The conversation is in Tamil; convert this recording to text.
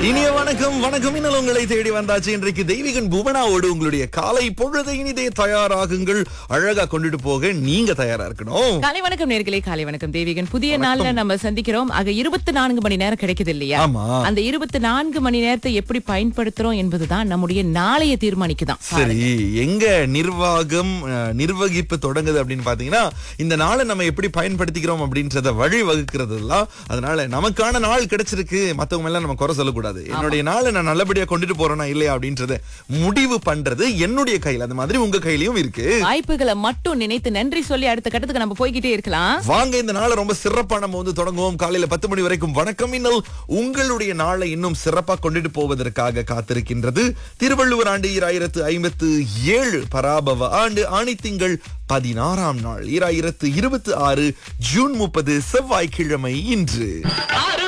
இனிய வணக்கம் வணக்கம் இன்னும் உங்களை தேடி வந்தாச்சு இன்றைக்கு தெய்வீகன் புவனாவோடு உங்களுடைய காலை பொழுதை இனிதே தயாராகுங்கள் அழகா கொண்டுட்டு போக நீங்க தயாரா இருக்கணும் காலை வணக்கம் நேர்களே காலை வணக்கம் தேவிகன் புதிய நாள்ல நம்ம சந்திக்கிறோம் ஆக இருபத்தி நான்கு மணி நேரம் கிடைக்குது இல்லையா ஆமா. அந்த இருபத்தி நான்கு மணி நேரத்தை எப்படி பயன்படுத்துறோம் என்பதுதான் நம்முடைய நாளைய தீர்மானிக்குதான் சரி எங்க நிர்வாகம் அஹ், நிர்வகிப்பு தொடங்குது அப்படின்னு பாத்தீங்கன்னா இந்த நாளை நம்ம எப்படி பயன்படுத்திக்கிறோம் அப்படின்றத வழி வகுக்கிறது எல்லாம் அதனால நமக்கான நாள் கிடைச்சிருக்கு மத்தவங்க எல்லாம் நம்ம குறை சொல்லக்கூடாது என்னுடைய நாளை நான் நல்லபடியா கொண்டுட்டு போறேனா இல்லையா அப்படின்றத முடிவு பண்றது என்னுடைய கையில அந்த மாதிரி உங்க கையிலயும் இருக்கு வாய்ப்புகளை மட்டும் நினைத்து நன்றி சொல்லி அடுத்த கட்டத்துக்கு நம்ம போய்கிட்டே இருக்கலாம் வாங்க இந்த நாளை ரொம்ப சிறப்பா நம்ம வந்து தொடங்குவோம் காலையில பத்து மணி வரைக்கும் வணக்கம் இன்னல் உங்களுடைய நாளை இன்னும் சிறப்பா கொண்டுட்டு போவதற்காக காத்திருக்கின்றது திருவள்ளுவர் ஆண்டு ஈராயிரத்து ஐம்பத்து ஏழு பராபவ ஆண்டு ஆணித்திங்கள் பதினாறாம் நாள் ஈராயிரத்து இருபத்தி ஆறு ஜூன் முப்பது செவ்வாய்க்கிழமை இன்று